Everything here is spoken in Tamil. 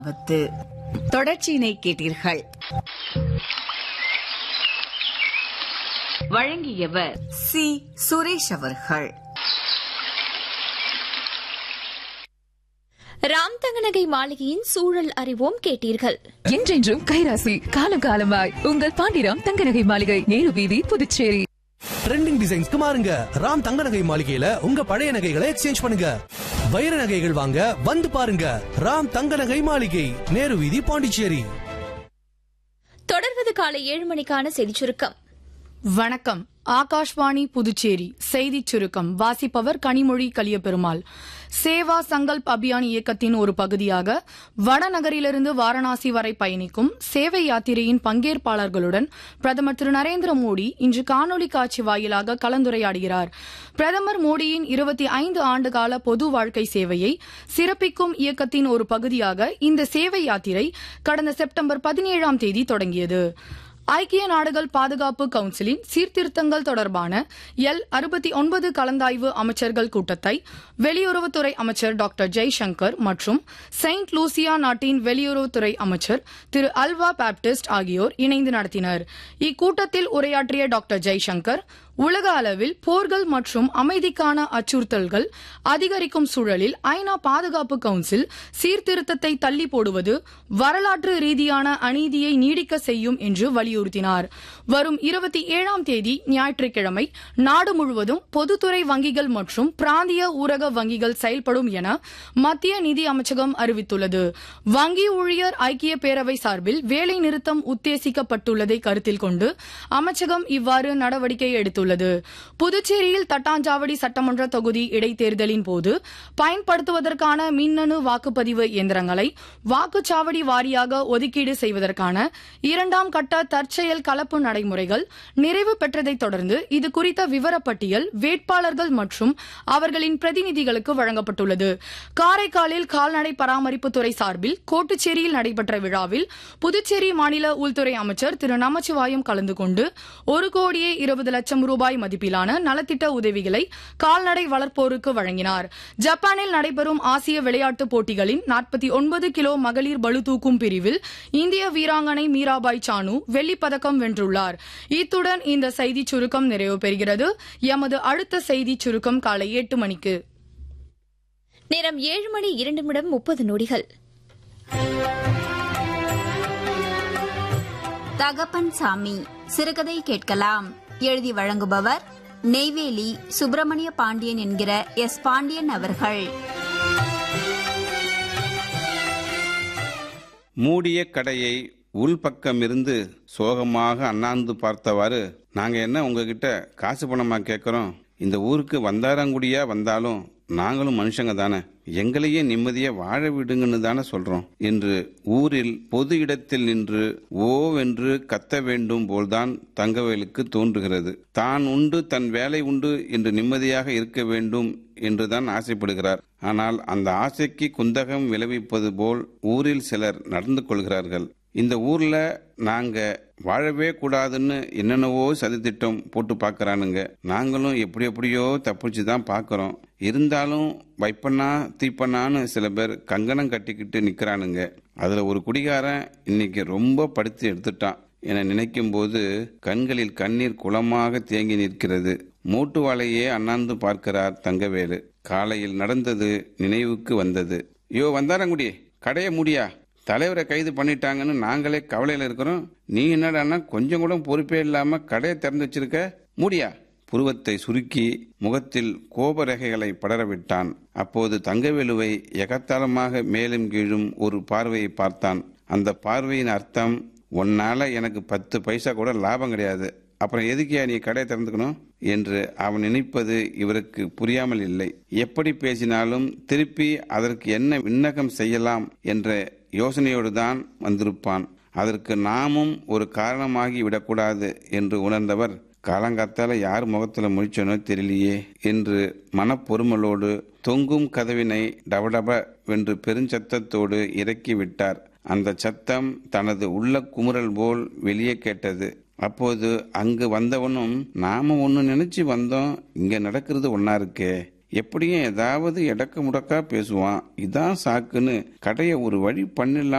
பத்து தொடர்ச்சியினை கேட்டீர்கள் வழங்கியவர் சி சுரேஷ் அவர்கள் ராம் தங்கநகை மாளிகையின் சூழல் அறிவோம் கேட்டீர்கள் என்றென்றும் கைராசி காலம் காலமாய் உங்கள் பாண்டிராம் தங்கநகை மாளிகை நேரு வீதி புதுச்சேரி ட்ரெண்டிங் டிசைன்ஸ்க்கு மாறுங்க ராம் தங்க நகை மாளிகையில உங்க பழைய நகைகளை எக்ஸ்சேஞ்ச் பண்ணுங்க வைர நகைகள் வாங்க வந்து பாருங்க ராம் தங்க நகை மாளிகை நேரு வீதி பாண்டிச்சேரி தொடர்வது காலை ஏழு மணிக்கான செய்திச் சுருக்கம் வணக்கம் ஆகாஷ்வாணி புதுச்சேரி செய்திச் சுருக்கம் வாசிப்பவர் கனிமொழி கலியபெருமாள் சேவா சங்கல்ப் அபியான் இயக்கத்தின் ஒரு பகுதியாக வடநகரிலிருந்து வாரணாசி வரை பயணிக்கும் சேவை யாத்திரையின் பங்கேற்பாளர்களுடன் பிரதமர் திரு நரேந்திர மோடி இன்று காணொலி காட்சி வாயிலாக கலந்துரையாடுகிறார் பிரதமர் மோடியின் இருபத்தி ஐந்து ஆண்டுகால பொது வாழ்க்கை சேவையை சிறப்பிக்கும் இயக்கத்தின் ஒரு பகுதியாக இந்த சேவை யாத்திரை கடந்த செப்டம்பர் பதினேழாம் தேதி தொடங்கியது ஐக்கிய நாடுகள் பாதுகாப்பு கவுன்சிலின் சீர்திருத்தங்கள் தொடர்பான எல் அறுபத்தி ஒன்பது கலந்தாய்வு அமைச்சர்கள் கூட்டத்தை வெளியுறவுத்துறை அமைச்சர் டாக்டர் ஜெய்சங்கர் மற்றும் செயின்ட் லூசியா நாட்டின் வெளியுறவுத்துறை அமைச்சர் திரு அல்வா பாப்டிஸ்ட் ஆகியோர் இணைந்து நடத்தினர் இக்கூட்டத்தில் உரையாற்றிய டாக்டர் ஜெய்சங்கர் உலக அளவில் போர்கள் மற்றும் அமைதிக்கான அச்சுறுத்தல்கள் அதிகரிக்கும் சூழலில் ஐநா பாதுகாப்பு கவுன்சில் சீர்திருத்தத்தை தள்ளி போடுவது வரலாற்று ரீதியான அநீதியை நீடிக்க செய்யும் என்று வலியுறுத்தினார் வரும் இருபத்தி ஏழாம் தேதி ஞாயிற்றுக்கிழமை நாடு முழுவதும் பொதுத்துறை வங்கிகள் மற்றும் பிராந்திய ஊரக வங்கிகள் செயல்படும் என மத்திய நிதி அமைச்சகம் அறிவித்துள்ளது வங்கி ஊழியர் ஐக்கிய பேரவை சார்பில் வேலை நிறுத்தம் உத்தேசிக்கப்பட்டுள்ளதை கருத்தில் கொண்டு அமைச்சகம் இவ்வாறு நடவடிக்கை எடுத்துள்ளது புதுச்சேரியில் தட்டாஞ்சாவடி சட்டமன்ற தொகுதி இடைத்தேர்தலின் போது பயன்படுத்துவதற்கான மின்னணு வாக்குப்பதிவு இயந்திரங்களை வாக்குச்சாவடி வாரியாக ஒதுக்கீடு செய்வதற்கான இரண்டாம் கட்ட தற்செயல் கலப்பு நடைமுறைகள் நிறைவு பெற்றதைத் தொடர்ந்து இது குறித்த விவரப்பட்டியல் வேட்பாளர்கள் மற்றும் அவர்களின் பிரதிநிதிகளுக்கு வழங்கப்பட்டுள்ளது காரைக்காலில் கால்நடை பராமரிப்புத்துறை சார்பில் கோட்டுச்சேரியில் நடைபெற்ற விழாவில் புதுச்சேரி மாநில உள்துறை அமைச்சர் திரு நமச்சிவாயம் கலந்து கொண்டு ஒரு கோடியே இருபது லட்சம் ரூபாய் மதிப்பிலான நலத்திட்ட உதவிகளை கால்நடை வளர்ப்போருக்கு வழங்கினார் ஜப்பானில் நடைபெறும் ஆசிய விளையாட்டுப் போட்டிகளின் நாற்பத்தி ஒன்பது கிலோ மகளிர் பளு தூக்கும் பிரிவில் இந்திய வீராங்கனை மீராபாய் சானு வெள்ளிப் பதக்கம் வென்றுள்ளார் இத்துடன் இந்த செய்திச் சுருக்கம் நிறைவு பெறுகிறது எமது அடுத்த செய்திச் சுருக்கம் காலை எட்டு மணிக்கு நேரம் ஏழு மணி இரண்டு நிமிடம் முப்பது நொடிகள் தகப்பன் சாமி சிறுகதை கேட்கலாம் எழுதி வழங்குபவர் நெய்வேலி சுப்பிரமணிய பாண்டியன் என்கிற எஸ் பாண்டியன் அவர்கள் மூடிய கடையை உள்பக்கமிருந்து சோகமாக அண்ணாந்து பார்த்தவாறு நாங்க என்ன உங்ககிட்ட காசு பணமா கேட்கறோம் இந்த ஊருக்கு வந்தாரங்குடியா வந்தாலும் நாங்களும் மனுஷங்க தானே எங்களையே நிம்மதியா வாழ விடுங்கன்னு தானே சொல்றோம் என்று ஊரில் பொது இடத்தில் நின்று ஓவென்று கத்த வேண்டும் போல்தான் தங்கவேலுக்கு தோன்றுகிறது தான் உண்டு தன் வேலை உண்டு என்று நிம்மதியாக இருக்க வேண்டும் என்றுதான் ஆசைப்படுகிறார் ஆனால் அந்த ஆசைக்கு குந்தகம் விளைவிப்பது போல் ஊரில் சிலர் நடந்து கொள்கிறார்கள் இந்த ஊர்ல நாங்க வாழவே கூடாதுன்னு என்னென்னவோ சதித்திட்டம் போட்டு பார்க்கறானுங்க நாங்களும் எப்படி எப்படியோ தப்பிச்சு தான் பார்க்கறோம் இருந்தாலும் வைப்பண்ணா தீப்பண்ணான்னு சில பேர் கங்கணம் கட்டிக்கிட்டு நிக்கிறானுங்க அதுல ஒரு குடிகாரன் இன்னைக்கு ரொம்ப படுத்து எடுத்துட்டான் என நினைக்கும் போது கண்களில் கண்ணீர் குளமாக தேங்கி நிற்கிறது மூட்டு வாழையே அண்ணாந்து பார்க்கிறார் தங்கவேலு காலையில் நடந்தது நினைவுக்கு வந்தது யோ வந்தாரங்குடி கடையை முடியா தலைவரை கைது பண்ணிட்டாங்கன்னு நாங்களே கவலையில இருக்கிறோம் நீ என்னடான்னா கொஞ்சம் கூட பொறுப்பே இல்லாம கடையை திறந்து வச்சிருக்க முடியா புருவத்தை சுருக்கி முகத்தில் கோபரேகைகளை படரவிட்டான் அப்போது தங்கவேலுவை எகத்தாளமாக மேலும் கீழும் ஒரு பார்வையை பார்த்தான் அந்த பார்வையின் அர்த்தம் உன்னால எனக்கு பத்து பைசா கூட லாபம் கிடையாது அப்புறம் எதுக்கியா நீ கடையை திறந்துக்கணும் என்று அவன் நினைப்பது இவருக்கு புரியாமல் இல்லை எப்படி பேசினாலும் திருப்பி அதற்கு என்ன விண்ணகம் செய்யலாம் என்ற யோசனையோடு தான் வந்திருப்பான் அதற்கு நாமும் ஒரு காரணமாகி விடக்கூடாது என்று உணர்ந்தவர் காலங்காத்தால யார் முகத்துல முழிச்சனோ தெரியலையே என்று மனப்பொறுமலோடு தொங்கும் கதவினை டபடப வென்று பெருஞ்சத்தத்தோடு இறக்கி விட்டார் அந்த சத்தம் தனது உள்ள குமுறல் போல் வெளியே கேட்டது அப்போது அங்கு வந்தவனும் நாம ஒன்னு நினைச்சு வந்தோம் இங்க நடக்கிறது ஒன்னா இருக்கே எப்படியும் ஏதாவது எடக்க முடக்கா பேசுவான் இதான் சாக்குன்னு கடையை ஒரு வழி பண்ணிடலாம்